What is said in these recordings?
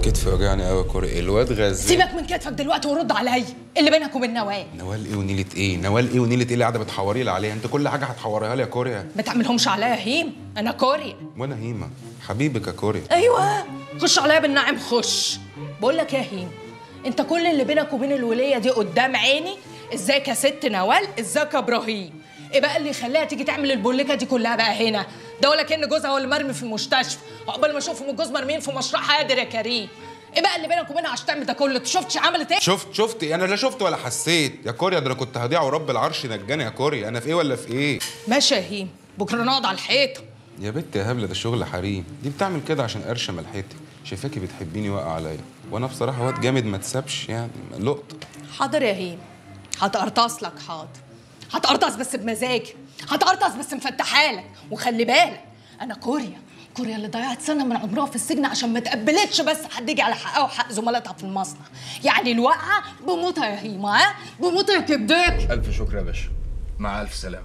كتفي وجعني قوي يا كوري الواد غزال سيبك من كتفك دلوقتي ورد عليا اللي بينك وبين نوال نوال ايه ونيلة ايه نوال ايه ونيلة ايه اللي قاعده بتحوري لي عليها انت كل حاجه هتحوريها لي يا كوريا ما تعملهمش عليا هيم انا كوريا وانا هيما حبيبك يا كوريا ايوه خش عليا بالنعم خش بقول لك يا هيم انت كل اللي بينك وبين الوليه دي قدام عيني ازيك يا ست نوال ازيك يا ابراهيم ايه بقى اللي يخليها تيجي تعمل البوليكه دي كلها بقى هنا ده ولا كان جوزها هو اللي مرمي في المستشفى عقبال ما اشوفهم الجوز مرميين في مشروع قادر يا كريم ايه بقى اللي بينك وبينها عشان تعمل ده كله شفتش عملت ايه شفت شفت انا لا شفت ولا حسيت يا كوريا ده انا كنت هضيع ورب العرش نجاني يا كوريا انا في ايه ولا في ايه ماشي يا هيم بكره نقعد على الحيطه يا بنت يا هبله ده شغل حريم دي بتعمل كده عشان قرش ملحتي شايفاكي بتحبيني واقع عليا وانا بصراحه واد جامد ما تسابش يعني لقطه حاضر يا هيم هتقرطص لك حاضر هتقرطص بس بمزاجي هتقرطص بس مفتحالك وخلي بالك انا كوريا كوريا اللي ضيعت سنه من عمرها في السجن عشان ما تقبلتش بس حد يجي على حقها وحق زملاتها في المصنع يعني الواقعه بموتها يا هيما ها بموتها يا كبداك ألف شكر يا باشا مع ألف سلامة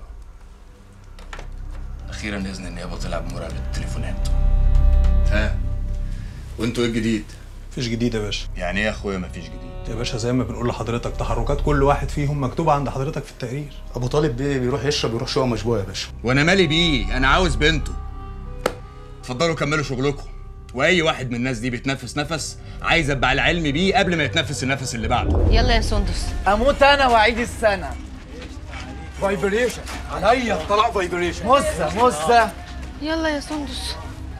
أخيرا إذن النيابة طلع بمراقبة التليفونات ها وأنتوا إيه الجديد؟ مفيش جديد يا باشا يعني إيه يا أخويا مفيش جديد؟ يا باشا زي ما بنقول لحضرتك تحركات كل واحد فيهم مكتوبة عند حضرتك في التقرير ابو طالب بيه بيروح يشرب يروح شقه مشبوهه يا باشا وأنا مالي بيه أنا عاوز بنته اتفضلوا كملوا شغلكم وأي واحد من الناس دي بيتنفس نفس عايز أبقى على علم بيه قبل ما يتنفس النفس اللي بعده يلا يا سندس اموت انا واعيد السنه فايبريشن عليا طلع فايبريشن مزه مزه يلا يا سندس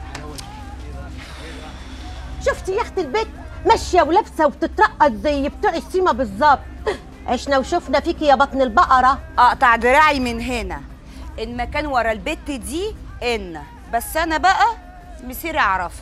شفتي يا اختي البيت ماشيه ولابسه وبتترقص زي بتوع السيما بالظبط عشنا وشفنا فيكي يا بطن البقره اقطع دراعي من هنا ان ما كان ورا البت دي ان بس انا بقى مسيري اعرفها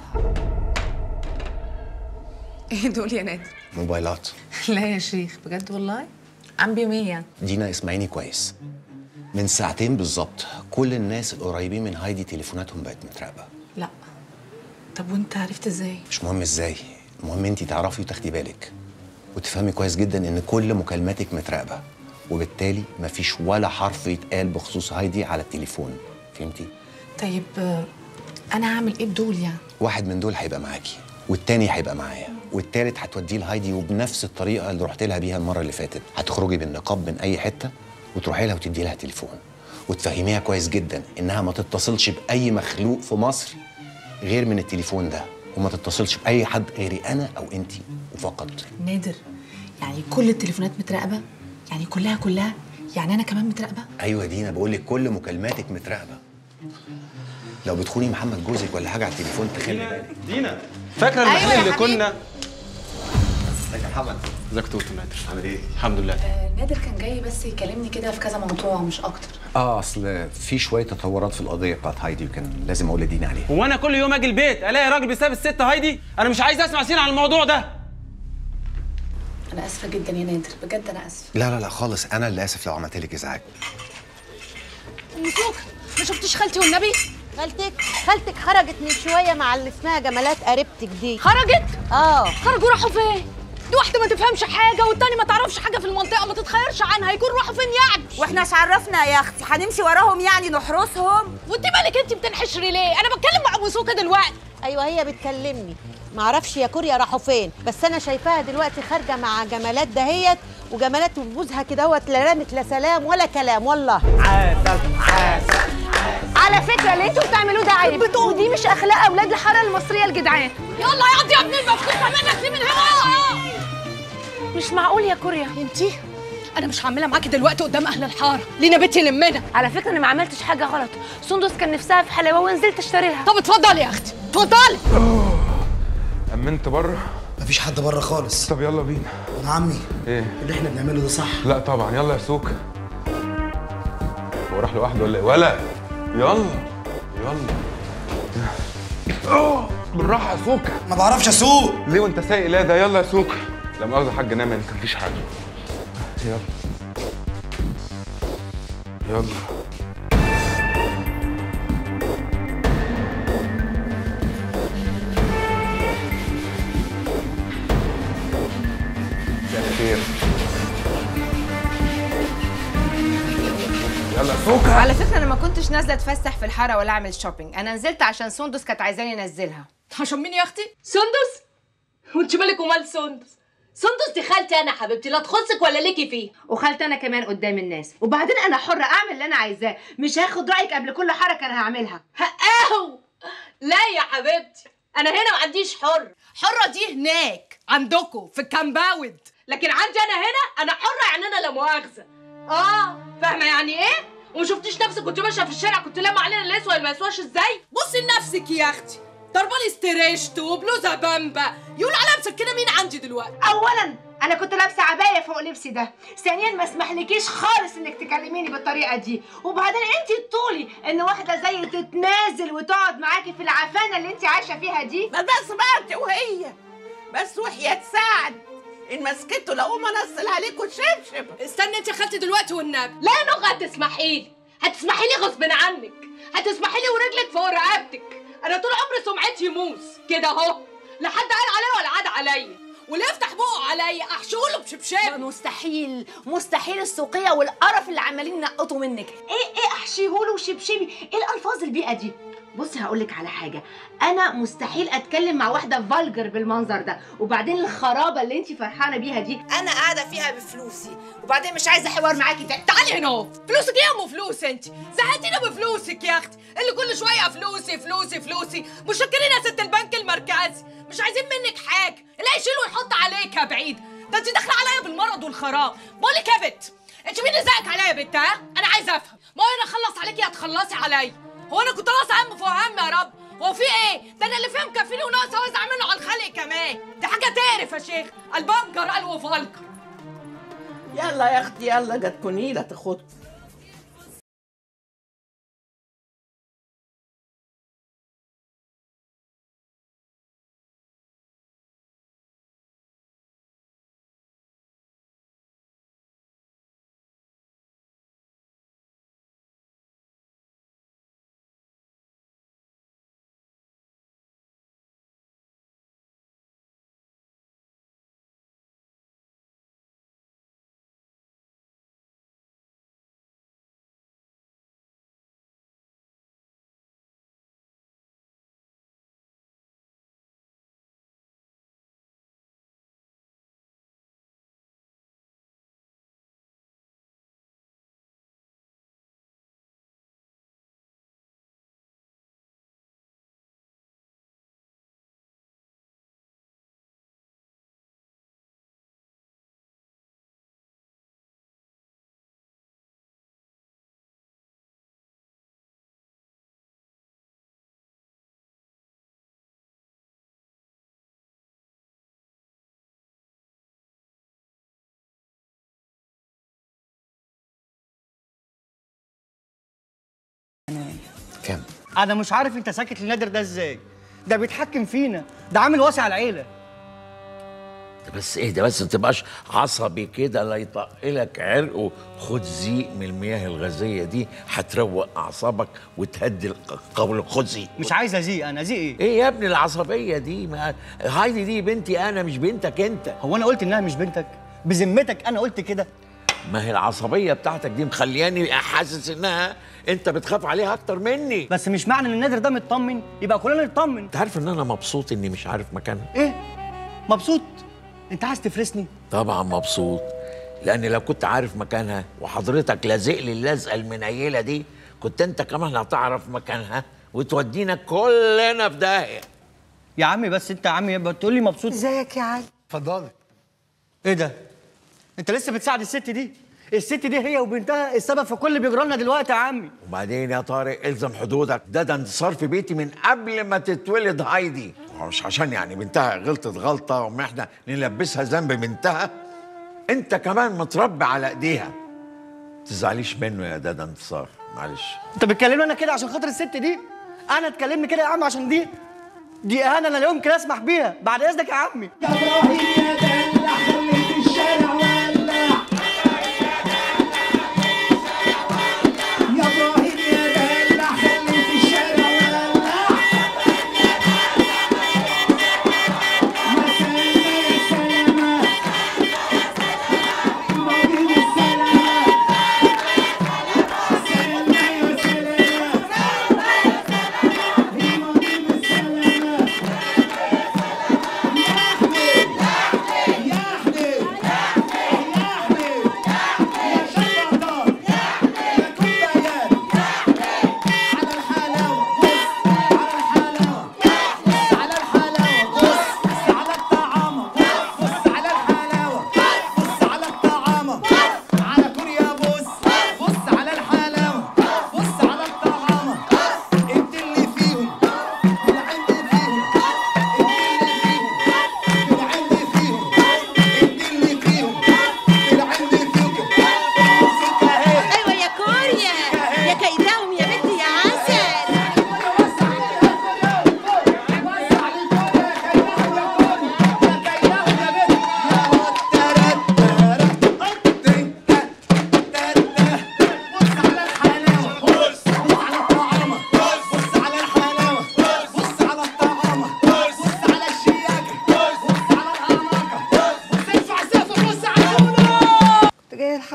ايه دول يا نادر موبايلات لا يا شيخ بجد والله عم بيهم ايه يعني دينا اسمعيني كويس من ساعتين بالظبط كل الناس القريبين من هايدي تليفوناتهم بقت متراقبه لا طب وانت عرفت ازاي مش مهم ازاي المهم انت تعرفي وتاخدي بالك وتفهمي كويس جدا ان كل مكالماتك متراقبه وبالتالي مفيش ولا حرف يتقال بخصوص هايدي على التليفون فهمتي طيب آه، انا هعمل ايه بدول يعني واحد من دول هيبقى معاكي والتاني هيبقى معايا والتالت هتوديه لهايدي وبنفس الطريقه اللي رحت لها بيها المره اللي فاتت هتخرجي بالنقاب من اي حته وتروحي لها وتدي لها تليفون وتفهميها كويس جدا انها ما تتصلش باي مخلوق في مصر غير من التليفون ده وما تتصلش باي حد غيري انا او انت وفقط نادر يعني كل التليفونات متراقبه يعني كلها كلها يعني انا كمان متراقبه ايوه يا دينا بقول لك كل مكالماتك متراقبه لو بتخوني محمد جوزك ولا حاجه على التليفون تخلي بالك دينا فاكره أيوة المحل يا اللي حبيبي. كنا ازيك يا محمد ازيك توتو نادر عامل ايه الحمد لله نادر كان جاي بس يكلمني كده في كذا موضوع مش اكتر اه اصل في شويه تطورات في القضيه بتاعت هايدي وكان لازم اقول لدينا عليها هو انا كل يوم اجي البيت الاقي راجل بيساب الست هايدي انا مش عايز اسمع سين عن الموضوع ده انا اسفه جدا يا نادر بجد انا اسفه لا لا لا خالص انا اللي اسف لو عملت لك ازعاج مسوك ما شفتيش خالتي والنبي خالتك خالتك خرجت من شويه مع اللي اسمها جمالات قريبتك دي خرجت اه خرجوا راحوا فين دي واحده ما تفهمش حاجه والتاني ما تعرفش حاجه في المنطقه ما تتخيرش عنها يكون راحوا فين يعني واحنا مش عرفنا يا اختي هنمشي وراهم يعني نحرسهم وانت مالك انت بتنحشري ليه انا بتكلم مع ابو سوكه دلوقتي ايوه هي بتكلمني معرفش يا كوريا راحوا فين بس انا شايفاها دلوقتي خارجه مع جمالات دهيت وجمالات وجوزها كدهوت لا رامت لا سلام ولا كلام والله عسل عسل على فكره اللي انتوا بتعملوه ده عيب ودي مش اخلاق اولاد الحاره المصريه الجدعان يلا يا قضي يا ابن المفكوك منك ليه من هنا مش معقول يا كوريا انتي انا مش هعملها معاكي دلوقتي قدام اهل الحاره لينا بيتي لمنا على فكره انا ما عملتش حاجه غلط سندس كان نفسها في حلاوه ونزلت اشتري لها طب اتفضلي يا اختي اتفضلي امنت بره مفيش حد بره خالص طب يلا بينا يا عمي ايه اللي احنا بنعمله ده صح لا طبعا يلا يا سوكا هو راح لوحده ولا ايه ولا يلا يلا أوه، بالراحه يا سوكا ما بعرفش اسوق ليه وانت سايق لا ده يلا يا سوكا لا مؤاخذه يا حاج نام انت مفيش حاجه يلا يلا مساء الخير يلا يا سوكا على فكره انا ما كنتش نازله اتفسح في الحاره ولا اعمل شوبينج انا نزلت عشان سندس كانت عايزاني انزلها عشان مين يا اختي سندس وانت مالك ومال سندس سندس دي خالتي انا حبيبتي لا تخصك ولا ليكي فيه وخالتي انا كمان قدام الناس وبعدين انا حره اعمل اللي انا عايزاه مش هاخد رايك قبل كل حركه انا هعملها هقاهو لا يا حبيبتي انا هنا ما عنديش حر حرة دي هناك عندكم في الكامباوند لكن عندي انا هنا انا حرة يعني انا لا مؤاخذة اه فاهمة يعني ايه وما شفتيش نفسك كنت ماشية في الشارع كنت لما علينا اللي يسوى ما يسواش ازاي بصي لنفسك يا اختي ضربالي استريشت وبلوزة بامبا يقول عليها مسكنة مين عندي دلوقتي اولا انا كنت لابسه عبايه فوق لبسي ده ثانيا ما اسمحلكيش خالص انك تكلميني بالطريقه دي وبعدين انت طولي ان واحده زي تتنازل وتقعد معاكي في العفانه اللي انت عايشه فيها دي ما بس بقى انت وهي بس وحياة سعد ان مسكته لو ما نزل عليكم شبشب استني انت يا خالتي دلوقتي والنبي لا يا نغ هتسمحي لي هتسمحي لي غصب عنك هتسمحي لي ورجلك فوق رقبتك انا طول عمري سمعتي موس كده اهو لا حد قال عليا ولا عاد عليا واللي يفتح بقه عليا احشوله بشبشب مستحيل مستحيل السوقيه والقرف اللي عمالين ينقطوا منك ايه ايه احشيهوله وشبشبي ايه الالفاظ البيئه دي بصي هقول لك على حاجه انا مستحيل اتكلم مع واحده فالجر بالمنظر ده وبعدين الخرابه اللي انت فرحانه بيها دي انا قاعده فيها بفلوسي وبعدين مش عايزه حوار معاكي تاني تعالي هنا اهو فلوسك ايه يا ام فلوس انت زهقتينا بفلوسك يا اختي اللي كل شويه فلوسي فلوسي فلوسي مشكرين يا ست البنك المركزي مش عايزين منك حاجه اللي هيشيل ويحط عليك يا بعيد ده انت داخله عليا بالمرض والخراب بقول لك يا بت انت مين اللي زقك عليا يا بت ها انا عايزه افهم ما هو انا اخلص عليكي هتخلصي عليا هو انا كنت ناقصه هم فوق هم يا رب هو في ايه ده انا اللي فيه مكفيني وناقص اوزع منه على الخلق كمان دي حاجه تعرف يا شيخ البنجر قال وفالجر يلا يا اختي يلا جت كونيله تاخدكم كام انا مش عارف انت ساكت لنادر ده ازاي ده بيتحكم فينا ده عامل واسع العيله بس ايه ده بس ما تبقاش عصبي كده لا يطقلك عرق خد زيق من المياه الغازيه دي هتروق اعصابك وتهدي القول خد زيق مش عايز ازيق انا ازيق ايه ايه يا ابني العصبيه دي ما هايدي دي بنتي انا مش بنتك انت هو انا قلت انها مش بنتك بذمتك انا قلت كده ما هي العصبيه بتاعتك دي مخلياني حاسس انها انت بتخاف عليها اكتر مني بس مش معنى ان النادر ده مطمن يبقى كلنا نطمن انت عارف ان انا مبسوط اني مش عارف مكانها ايه مبسوط انت عايز تفرسني طبعا مبسوط لان لو كنت عارف مكانها وحضرتك لازق لي اللزقه المنيله دي كنت انت كمان هتعرف مكانها وتودينا كلنا في داهيه يا عمي بس انت يا عمي بتقول لي مبسوط ازيك يا علي اتفضلي ايه ده انت لسه بتساعد الست دي الست دي هي وبنتها السبب في كل اللي بيجرى لنا دلوقتي يا عمي وبعدين يا طارق الزم حدودك ده ده انتصار في بيتي من قبل ما تتولد هايدي هو مش عشان يعني بنتها غلطت غلطه وما احنا نلبسها ذنب بنتها انت كمان متربي على ايديها تزعليش منه يا دادا انتصار معلش انت بتكلمني انا كده عشان خاطر الست دي انا تكلمني كده يا عم عشان دي دي اهانه انا لا يمكن اسمح بيها بعد اذنك يا عمي يا ابراهيم يا دلع خليت الشارع ولع يا ابراهيم يا دلع خليت الشارع ولع يا سلامة يا سلامة ابراهيم السلامة سلامة يا سلامة ابراهيم السلامة يا احمد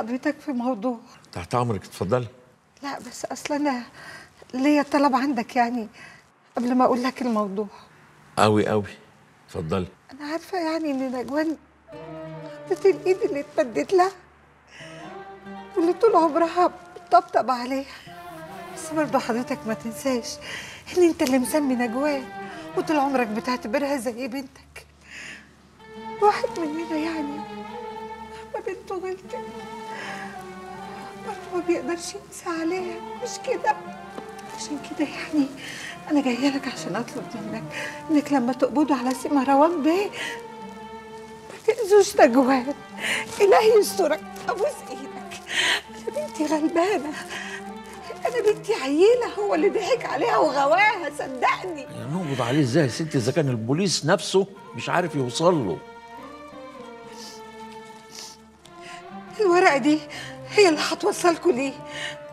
حضرتك في موضوع تحت امرك اتفضلي لا بس اصل انا ليا طلب عندك يعني قبل ما اقول لك الموضوع قوي قوي اتفضلي انا عارفه يعني ان نجوان خدت الايد اللي اتمدت لها واللي طول عمرها بتطبطب عليها بس برضه حضرتك ما تنساش ان انت اللي مسمي نجوان وطول عمرك بتعتبرها زي بنتك واحد مننا يعني ما بنته غلطت برضه ما بيقدرش ينسى عليها مش كده عشان كده يعني انا جايه لك عشان اطلب منك انك لما تقبضوا على سي مروان بيه ما تاذوش نجوان الهي يسترك ابوس ايدك انا بنتي غلبانه انا بنتي عيله هو اللي ضحك عليها وغواها صدقني يعني نقبض عليه ازاي يا ستي اذا كان البوليس نفسه مش عارف يوصل له الورقه دي هي اللي هتوصلكوا ليه